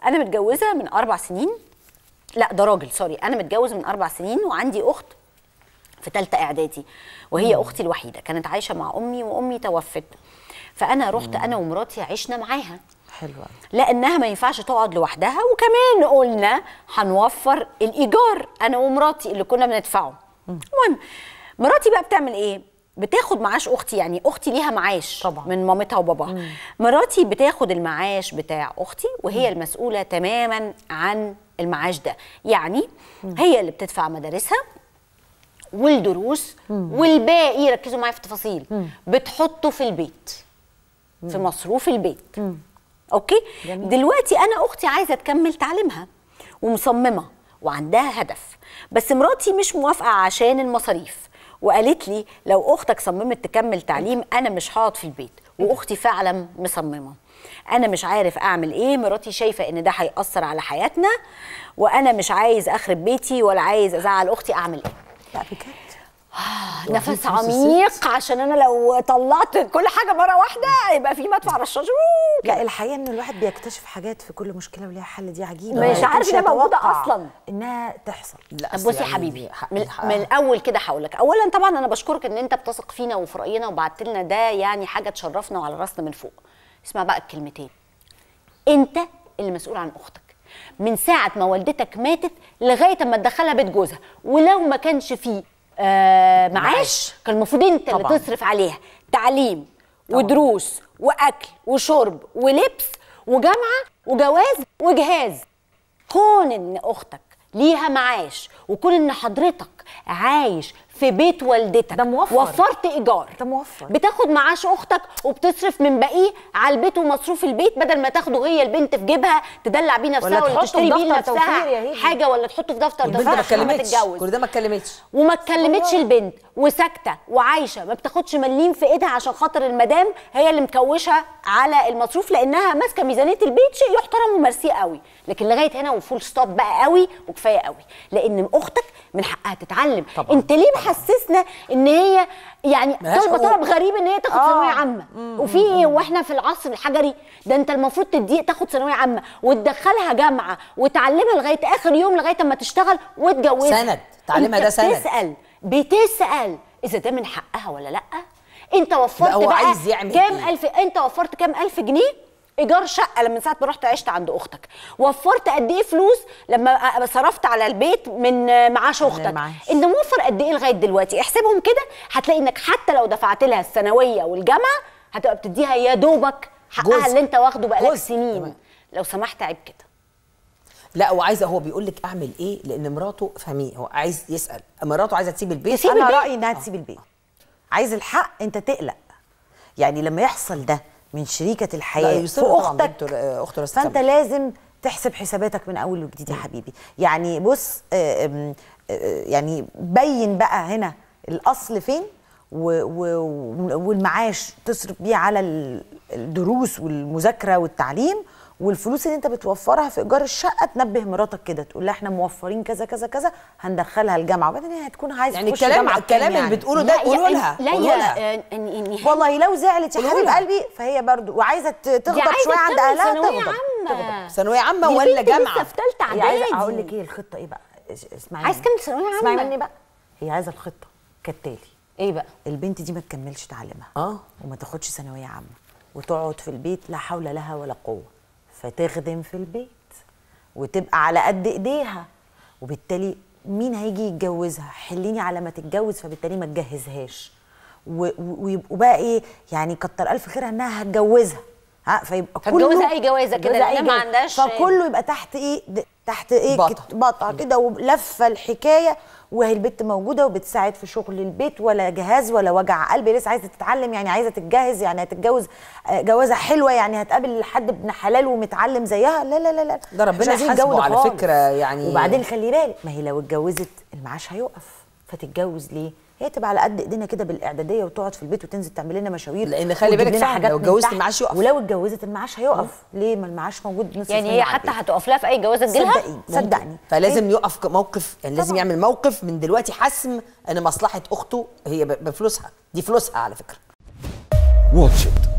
انا متجوزه من اربع سنين لا ده راجل سوري انا متجوز من اربع سنين وعندي اخت في ثالثه اعدادي وهي اختي الوحيده كانت عايشه مع امي وامي توفت فانا رحت انا ومراتي عشنا معاها حلوه لانها ما ينفعش تقعد لوحدها وكمان قلنا هنوفر الايجار انا ومراتي اللي كنا بندفعه المهم مراتي بقى بتعمل ايه بتاخد معاش اختي يعني اختي ليها معاش طبعا. من مامتها وباباها مراتي بتاخد المعاش بتاع اختي وهي المسؤوله تماما عن المعاش ده يعني هي اللي بتدفع مدارسها والدروس والباقي ركزوا معايا في التفاصيل بتحطه في البيت في مصروف البيت اوكي جميل. دلوقتي انا اختي عايزه تكمل تعليمها ومصممه وعندها هدف بس مراتي مش موافقه عشان المصاريف وقالت لي لو اختك صممت تكمل تعليم انا مش هقعد في البيت واختي فعلا مصممه انا مش عارف اعمل ايه مراتي شايفه ان ده هياثر على حياتنا وانا مش عايز اخرب بيتي ولا عايز ازعل اختي اعمل ايه لا بجد نفس فلوس عميق عشان انا لو طلعت كل حاجه مره واحده يبقى في مدفع رشاش لا الحقيقه ان الواحد بيكتشف حاجات في كل مشكله وليها حل دي عجيبه مش ما عارف كنتش إنها موجودة أتوقع أصلاً. انها تحصل لا طب أصل بصي يا يعني حبيبي حق- من, حق- من الاول كده هقول لك اولا طبعا انا بشكرك ان انت بتثق فينا وفي راينا وبعت لنا ده يعني حاجه تشرفنا وعلى راسنا من فوق اسمع بقى الكلمتين انت اللي مسؤول عن اختك من ساعه ما والدتك ماتت لغايه اما تدخلها بيت جوزها ولو ما كانش فيه آه معاش معاش. كان المفروض انت اللي طبعاً. تصرف عليها تعليم ودروس واكل وشرب ولبس وجامعه وجواز وجهاز كون ان اختك ليها معاش وكون ان حضرتك عايش في بيت والدتك ده موفر. وفرت ايجار ده موفر. بتاخد معاش اختك وبتصرف من باقيه على البيت ومصروف البيت بدل ما تاخده هي البنت في جيبها تدلع بيه نفسها ولا ولا, تحطه تشتري في بيه دفتر توفير يا لنفسها هيدي. حاجه ولا تحطه في دفتر والبنت ما توفير لما اتكلمتش تتجوز كل ده ما اتكلمتش وما اتكلمتش البنت وساكته وعايشه ما بتاخدش مليم في ايدها عشان خاطر المدام هي اللي مكوشه على المصروف لانها ماسكه ميزانيه البيت شيء يحترم ومرسيه قوي لكن لغايه هنا وفول ستوب بقى قوي وكفايه قوي لان اختك من حقها تتعلم طبعاً، انت ليه محسسنا ان هي يعني ملهاش طالبه حقوق. طلب غريب ان هي تاخد آه. ثانويه عامه وفي ايه واحنا في العصر الحجري ده انت المفروض تدي تاخد ثانويه عامه وتدخلها جامعه وتعلمها لغايه اخر يوم لغايه اما تشتغل وتجوزها سند. تعليمها ده انت سند. بتسال بتسال اذا ده من حقها ولا لا انت وفرت هو بقى عايز يعمل كام إيه؟ الف انت وفرت كام الف جنيه ايجار شقه لما ساعه ما رحت عشت عند اختك وفرت قد ايه فلوس لما صرفت على البيت من معاش اختك المعاش. انت موفر قد ايه لغايه دلوقتي احسبهم كده هتلاقي انك حتى لو دفعت لها الثانويه والجامعه هتبقى بتديها يا دوبك حقها جزء. اللي انت واخده بقالك جزء سنين كمان. لو سمحت عيب كده لا وعايزه هو بيقول لك اعمل ايه لان مراته فهميه هو عايز يسال مراته عايزه تسيب البيت تسيب انا البيت. رايي انها تسيب البيت عايز الحق انت تقلق يعني لما يحصل ده من شريكه لا، الحياه في يصر طبعاً اختك بنته- آه، اخته راس فانت تكمل. لازم تحسب حساباتك من اول وجديد يا حبيبي يعني بص آه، آم، آه، يعني بين بقى هنا الاصل فين و و والمعاش تصرف بيه على ال- الدروس والمذاكره والتعليم والفلوس اللي انت بتوفرها في ايجار الشقه تنبه مراتك كده تقول لها احنا موفرين كذا كذا كذا هندخلها الجامعه وبعدين هي هتكون عايزه يعني تخش الكلام جامعه الكلام بكام اللي يعني؟ بتقوله ده قولوا لها لا قولوا لها يا آه، إن- إن- إن- والله لو زعلت يا قولوا حبيب لها. قلبي فهي برضو وعايزه ت- دي تغضب عايزة شويه عند تكمل اهلها ثانوية تغضب عامة. ثانويه عامه دي ولا بنت لسه جامعه في ثالثه هي عايزه اعدادي هقول لك ايه الخطه ايه بقى اس- اسمعي عايز مني. تكمل ثانوية عامة. اسمعي مني بقى هي عايزه الخطه كالتالي ايه بقى البنت دي ما تكملش تعليمها اه وما تاخدش ثانويه عامه وتقعد في البيت لا حول لها ولا قوه فتخدم في البيت وتبقى على قد ايديها وبالتالي مين هيجي يتجوزها حليني على ما تتجوز فبالتالي ما تجهزهاش و- و- ويبقوا بقى ايه يعني كتر الف خيرها انها هتجوزها ها فيبقى فتجوزها أي جوازة كده، تجوزها أي لأنها ما جوازة. عندهاش- فكله يبقى تحت ايه د- تحت ايه بطة. كت- بطه كده ولفه الحكايه وهي البت موجوده وبتساعد في شغل البيت ولا جهاز ولا وجع قلب لسه عايزه تتعلم يعني عايزه تتجهز يعني هتتجوز آه، جوازه حلوه يعني هتقابل حد ابن حلال ومتعلم زيها لا لا لا لا ده ربنا مش عايزين يحاسبه الجو ده على خالص. فكرة يعني. وبعدين خلي بالك ما هي لو اتجوزت المعاش هيقف فتتجوز ليه؟ هي تبقى على قد ايدينا كده بالاعداديه وتقعد في البيت وتنزل تعمل لنا مشاوير لأن خلي وتجيب بالك لنا فعلا حاجات لو من اتجوزت تحت. المعاش يقف. ولو اتجوزت المعاش هيقف ليه ما المعاش موجود نص يعني سنة هي على حتى البيت. هتقف لها في اي جوازه تجيلها صدقيني صدقني فلازم يقف موقف يعني لازم طبعاً. يعمل موقف من دلوقتي حسم ان مصلحه اخته هي ب- بفلوسها دي فلوسها على فكره واتش إت